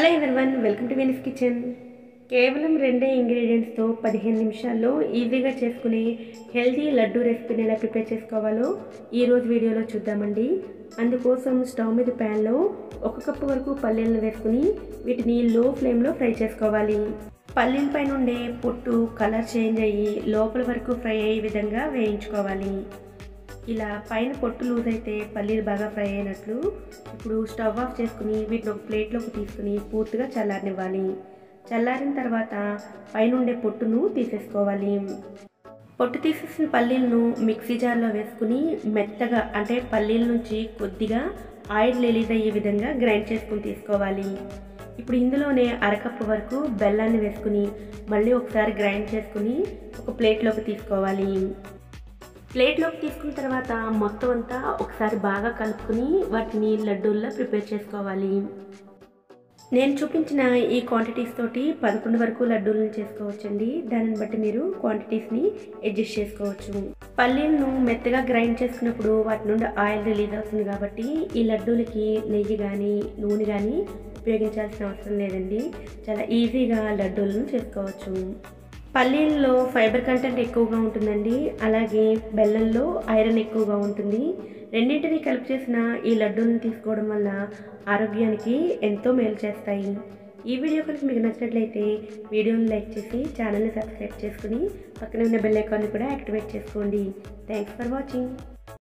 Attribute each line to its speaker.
Speaker 1: hello everyone welcome to Venice kitchen కేవలం రెండే ఇంగ్రీడియంట్స్తో పదిహేను నిమిషాల్లో ఈజీగా చేసుకునే హెల్తీ లడ్డు రెసిపీని ఎలా ప్రిపేర్ చేసుకోవాలో ఈరోజు వీడియోలో చూద్దామండి అందుకోసం స్టవ్ మీద ప్యాన్లో ఒక కప్పు వరకు పల్లీలను వేసుకుని వీటిని లో ఫ్లేమ్లో ఫ్రై చేసుకోవాలి పల్లీల పైన ఉండే పొట్టు కలర్ చేంజ్ అయ్యి లోపల వరకు ఫ్రై అయ్యే విధంగా వేయించుకోవాలి ఇలా పైన పొట్టు లూజ్ అయితే పల్లీలు బాగా ఫ్రై అయినట్లు ఇప్పుడు స్టవ్ ఆఫ్ చేసుకుని వీటిని ఒక ప్లేట్లోకి తీసుకుని పూర్తిగా చల్లారనివ్వాలి చల్లారిన తర్వాత పైన ఉండే పొట్టును తీసేసుకోవాలి పొట్టు తీసేసిన పల్లీలను మిక్సీ జార్లో వేసుకుని మెత్తగా అంటే పల్లీల నుంచి కొద్దిగా ఆయిల్ రిలీజ్ అయ్యే విధంగా గ్రైండ్ చేసుకుని తీసుకోవాలి ఇప్పుడు ఇందులోనే అరకప్పు వరకు బెల్లాన్ని వేసుకుని మళ్ళీ ఒకసారి గ్రైండ్ చేసుకుని ఒక ప్లేట్లోకి తీసుకోవాలి ప్లేట్లోకి తీసుకున్న తర్వాత మొత్తం అంతా ఒకసారి బాగా కలుపుకుని వాటిని లడ్డూల్లో ప్రిపేర్ చేసుకోవాలి నేను చూపించిన ఈ క్వాంటిటీస్ తోటి పదకొండు వరకు లడ్డూలను చేసుకోవచ్చండి దానిని బట్టి మీరు క్వాంటిటీస్ని అడ్జస్ట్ చేసుకోవచ్చు పల్లీలను మెత్తగా గ్రైండ్ చేసుకున్నప్పుడు వాటి నుండి ఆయిల్ రిలీజ్ అవుతుంది కాబట్టి ఈ లడ్డూలకి నెయ్యి కానీ నూనె కానీ ఉపయోగించాల్సిన అవసరం లేదండి చాలా ఈజీగా లడ్డూలను చేసుకోవచ్చు పల్లీల్లో ఫైబర్ కంటెంట్ ఎక్కువగా ఉంటుందండి అలాగే బెల్లంలో ఐరన్ ఎక్కువగా ఉంటుంది రెండింటిని కలిపి చేసిన ఈ లడ్డూలను తీసుకోవడం వల్ల ఆరోగ్యానికి ఎంతో మేలు చేస్తాయి ఈ వీడియో కనుక మీకు నచ్చినట్లయితే వీడియోని లైక్ చేసి ఛానల్ని సబ్స్క్రైబ్ చేసుకుని పక్కన ఉన్న బెల్ ఐకాన్ని కూడా యాక్టివేట్ చేసుకోండి థ్యాంక్స్ ఫర్ వాచింగ్